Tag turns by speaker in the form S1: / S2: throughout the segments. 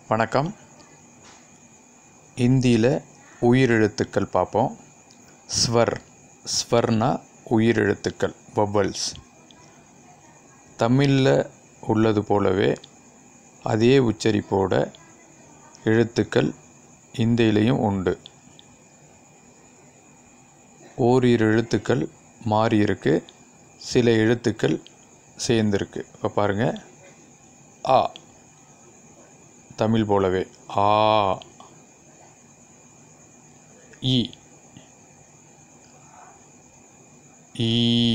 S1: வணக்கம் இந்தியில் உயிரெழுத்துக்கள் பார்ப்போம் ஸ்வர் ஸ்வர்னா உயிரெழுத்துக்கள் வவல்ஸ் தமிழில் உள்ளது போலவே அதே உச்சரிப்போட எழுத்துக்கள் இந்தியிலையும் உண்டு ஓரிரு எழுத்துக்கள் மாறியிருக்கு சில எழுத்துக்கள் சேர்ந்துருக்கு இப்போ பாருங்கள் ஆ தமிழ் போலவே ஆ இ ஈ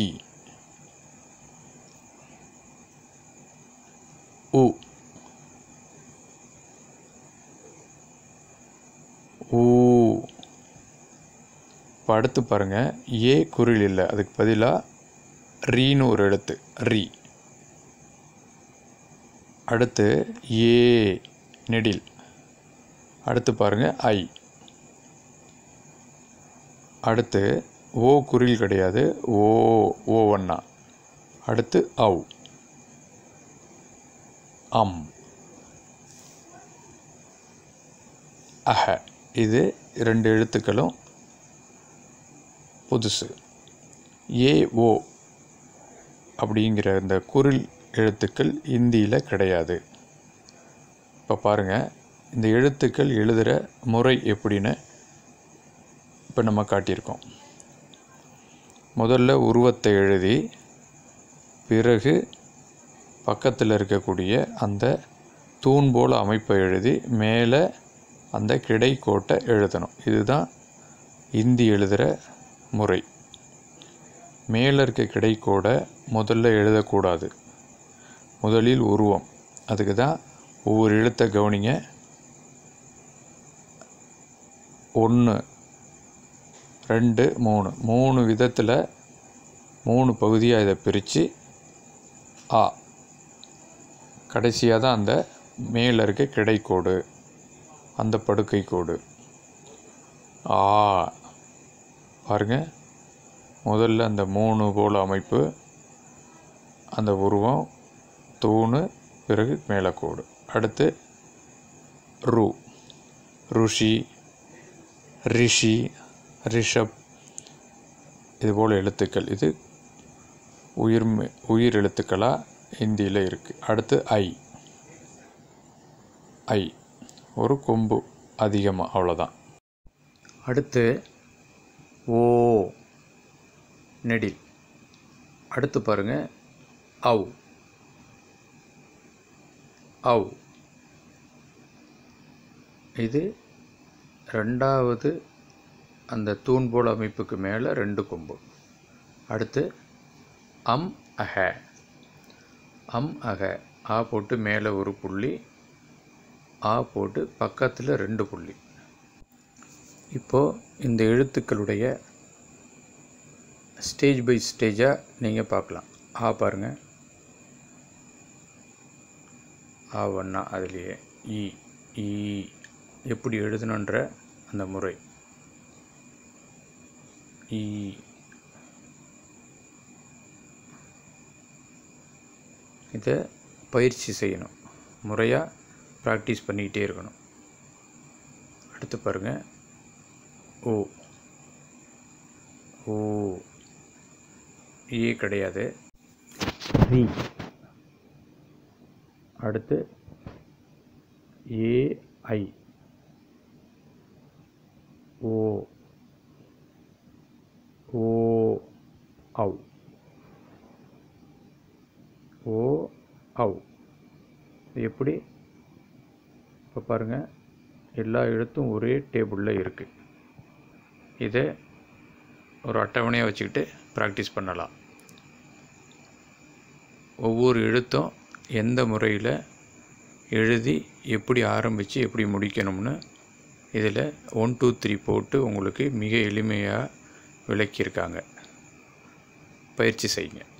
S1: உ ஊ இப்போ அடுத்து பாருங்கள் ஏ குரில் இல்லை அதுக்கு பதிலாக ரீன்னு ஒரு எழுத்து ரீ அடுத்து ஏ நெடில் அடுத்து பாருங்கள் ஐ அடுத்து ஓ குரில் கிடையாது ஓ ஓ ஒன்னா அடுத்து ஔ அம் அஹ இது ரெண்டு எழுத்துக்களும் புதுசு ஏ ஓ அப்படிங்கிற இந்த குரில் எழுத்துக்கள் இந்தியில் கிடையாது இப்போ பாருங்கள் இந்த எழுத்துக்கள் எழுதுகிற முறை எப்படின்னு இப்போ நம்ம காட்டியிருக்கோம் முதல்ல உருவத்தை எழுதி பிறகு பக்கத்தில் இருக்கக்கூடிய அந்த தூண் போல் அமைப்பை எழுதி மேலே அந்த கிடைக்கோட்டை எழுதணும் இதுதான் இந்தி எழுதுகிற முறை மேலே இருக்க கிடைக்கோடை முதல்ல எழுதக்கூடாது முதலில் உருவம் அதுக்கு தான் ஒவ்வொரு எழுத்தை கவனிங்க ஒன்று ரெண்டு மூணு மூணு விதத்தில் மூணு பகுதியாக இதை பிரித்து ஆ கடைசியாக தான் அந்த மேலே இருக்க கிடைக்கோடு அந்த படுக்கை கோடு ஆ பாருங்க முதல்ல அந்த மூணு போல் அமைப்பு அந்த உருவம் தூணு பிறகு மேலக்கோடு அடுத்து ரு ருஷி ரிஷி ரிஷப் இது போல் எழுத்துக்கள் இது உயிர் உயிர் எழுத்துக்களாக இந்தியில் இருக்குது அடுத்து ஐ ஐ ஒரு கொம்பு அதிகமாக அவ்வளோதான் அடுத்து ஓ நெடில் அடுத்து பாருங்கள் அவ் அவ் இது ரெண்டாவது அந்த தூண்போல் அமைப்புக்கு மேலே ரெண்டு கொம்பு அடுத்து அம் அஹ அம் அக ஆ போட்டு மேலே ஒரு புள்ளி ஆ போட்டு பக்கத்தில் ரெண்டு புள்ளி இப்போது இந்த எழுத்துக்களுடைய ஸ்டேஜ் பை ஸ்டேஜாக நீங்கள் பார்க்கலாம் ஆ பாருங்கள் ஆ ஒன்றா அதுலேயே இ ஈ எப்படி எழுதணுன்ற அந்த முறை ஈ இதை பயிற்சி செய்யணும் முறையாக ப்ராக்டிஸ் பண்ணிக்கிட்டே இருக்கணும் அடுத்து பாருங்கள் ஓ ஓ ஏ கிடையாது ரி அடுத்து ஏஐ ஓ ஓ ஔ ஓ ஔ இது எப்படி இப்போ பாருங்கள் எல்லா எழுத்தும் ஒரே டேபிளில் இருக்குது இதை ஒரு அட்டவணையாக வச்சுக்கிட்டு ப்ராக்டிஸ் பண்ணலாம் ஒவ்வொரு எழுத்தும் எந்த முறையில் எழுதி எப்படி ஆரம்பித்து எப்படி முடிக்கணும்னு இதில் ஒன் டூ த்ரீ போட்டு உங்களுக்கு மிக எளிமையாக விளக்கியிருக்காங்க பயிற்சி செய்யுங்க